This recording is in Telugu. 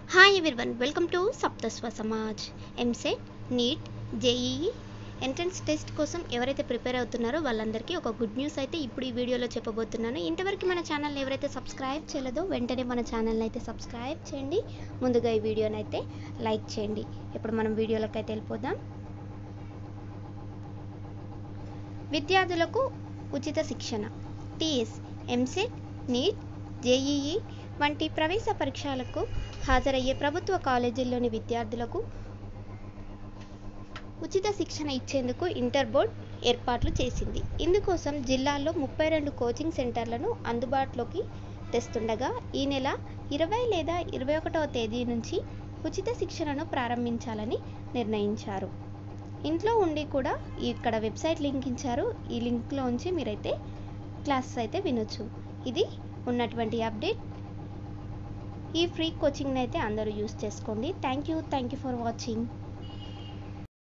hi everyone welcome to Saptaswa Samaj EAMCET NEET JEE entrance test కోసం ఎవరైతే ప్రిపేర్ అవుతున్నారో వాళ్ళందరికీ ఒక గుడ్ న్యూస్ అయితే ఇప్పుడు ఈ వీడియోలో చెప్పబోతున్నాను ఇంతవరకు మన ఛానల్ని ఎవరైతే సబ్స్క్రైబ్ చేయలేదో వెంటనే మన ఛానల్ని అయితే సబ్స్క్రైబ్ చేయండి ముందుగా ఈ వీడియోని అయితే లైక్ చేయండి ఇప్పుడు మనం వీడియోలోకి అయితే వెళ్ళిపోదాం విద్యార్థులకు ఉచిత శిక్షణ టీఎస్ ఎంసెట్ నీట్ జేఈఈ వంటి ప్రవేశ పరీక్షలకు హాజరయ్యే ప్రభుత్వ కాలేజీల్లోని విద్యార్థులకు ఉచిత శిక్షణ ఇచ్చేందుకు ఇంటర్ బోర్డ్ ఏర్పాట్లు చేసింది ఇందుకోసం జిల్లాల్లో ముప్పై రెండు కోచింగ్ సెంటర్లను అందుబాటులోకి తెస్తుండగా ఈ నెల ఇరవై లేదా ఇరవై ఒకటవ తేదీ నుంచి ఉచిత శిక్షణను ప్రారంభించాలని నిర్ణయించారు ఇంట్లో ఉండి కూడా ఇక్కడ వెబ్సైట్ లింక్ ఇచ్చారు ఈ లింక్లోంచి మీరైతే క్లాసెస్ అయితే వినొచ్చు ఇది ఉన్నటువంటి అప్డేట్ ఈ ఫ్రీ కోచింగ్ని అయితే అందరూ యూస్ చేసుకోండి thank you thank you for watching